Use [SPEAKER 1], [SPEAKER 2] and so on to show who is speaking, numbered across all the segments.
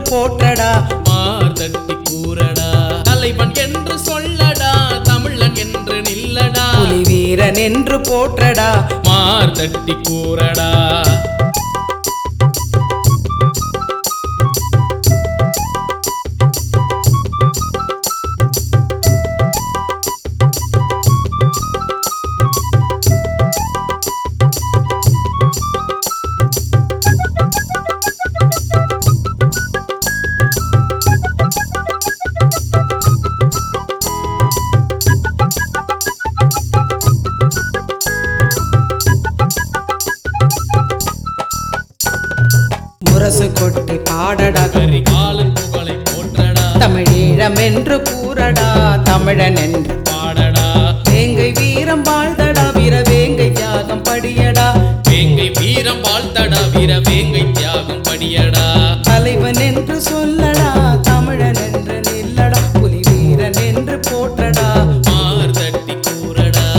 [SPEAKER 1] போற்றடா
[SPEAKER 2] மார்தட்டி கூறடா தலைவன் என்று சொல்லடா தமிழன் என்று நில்லடா
[SPEAKER 1] புலி வீரன் என்று போற்றடா
[SPEAKER 2] மார்தட்டி கூறடா
[SPEAKER 1] முரசு கொட்டி பாடடா
[SPEAKER 2] கரிகாலன் புகழை போற்றடா
[SPEAKER 1] தமிழீழம் என்று கூறடா தமிழன் என்று
[SPEAKER 2] பாடடா
[SPEAKER 1] வேங்கை வீரம் வாழ்தடா வீர வேங்கை தியாகம் படியடா
[SPEAKER 2] வேங்கை வீரம் வாழ்த்தடா வீர வேங்கை தியாகம் படியடா
[SPEAKER 1] தலைவன் என்று சொல்லடா தமிழன் என்று நில்லடா புலி வீரன் என்று போற்றடா
[SPEAKER 2] மார்தட்டி கூறடா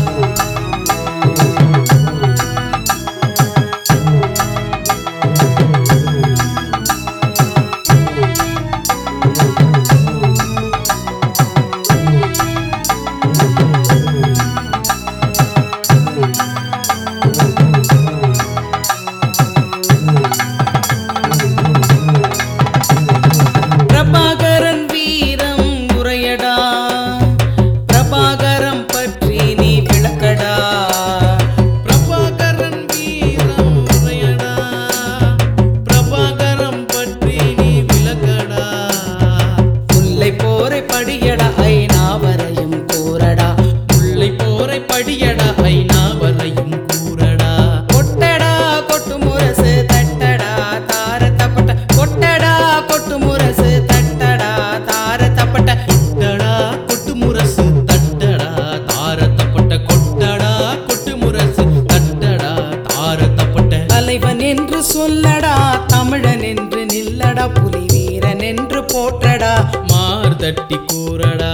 [SPEAKER 1] பிரபாகரன் வீரம் உரையடா பிரபாகரம் பற்றி நீ விளக்கடா
[SPEAKER 2] பிரபாகரன் வீரம் உரையடா பிரபாகரம் பற்றி நீ விளக்கடா
[SPEAKER 1] முல்லை போரை படியடா ஐநா வரையும் கூறடா
[SPEAKER 2] முல்லை போரை படியடா ஐநா வரையும் கூறடா
[SPEAKER 1] கொட்டடா கொட்டு முரசு தட்டடா தார தப்பட்ட கொட்டடா கொட்டு முரசு தட்டடா தார தப்பட்ட
[SPEAKER 2] கொட்டடா கொட்டு முரசு தட்டடா தாரத்தப்பட்ட கொட்டடா கொட்டு முரசு தட்டடா தாரத்தப்பட்ட
[SPEAKER 1] தலைவன் என்று சொல்லடா தமிழன் என்று நில்லடா புலி வீரன் என்று போற்றடா
[SPEAKER 2] மார்தட்டி கூறடா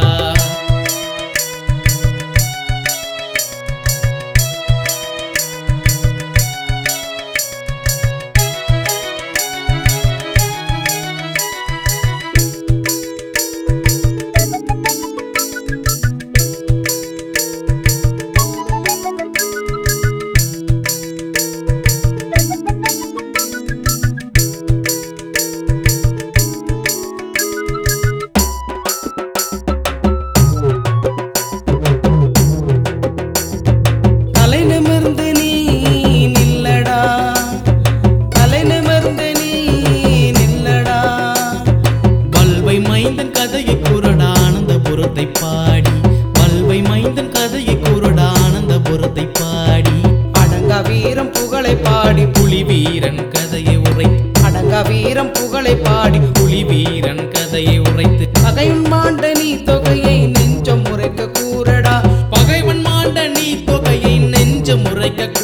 [SPEAKER 1] தலை நிமிர்ந்து நீ நில்லடா தலை நிமிர்ந்து நீ நில்லடா
[SPEAKER 2] வல்வை மைந்தன் கதையை கூறடா ஆனந்தபுரத்தை பாடி வல்வை மைந்தன் கதையை கூறடா ஆனந்தபுரத்தை பாடி
[SPEAKER 1] அடங்கா வீரம் புகழை பாடி
[SPEAKER 2] புலி வீரன் கதையை உரை
[SPEAKER 1] அடங்கா வீரம் புகழை பாடி
[SPEAKER 2] புலி வீரன் கதையை உரைத்து
[SPEAKER 1] பகையுன் மாண்ட நீ தொகையை நெஞ்சம் முறைக்க கூறடா
[SPEAKER 2] பகைவன் மாண்ட நீ தொகையை நெஞ்ச முறைக்க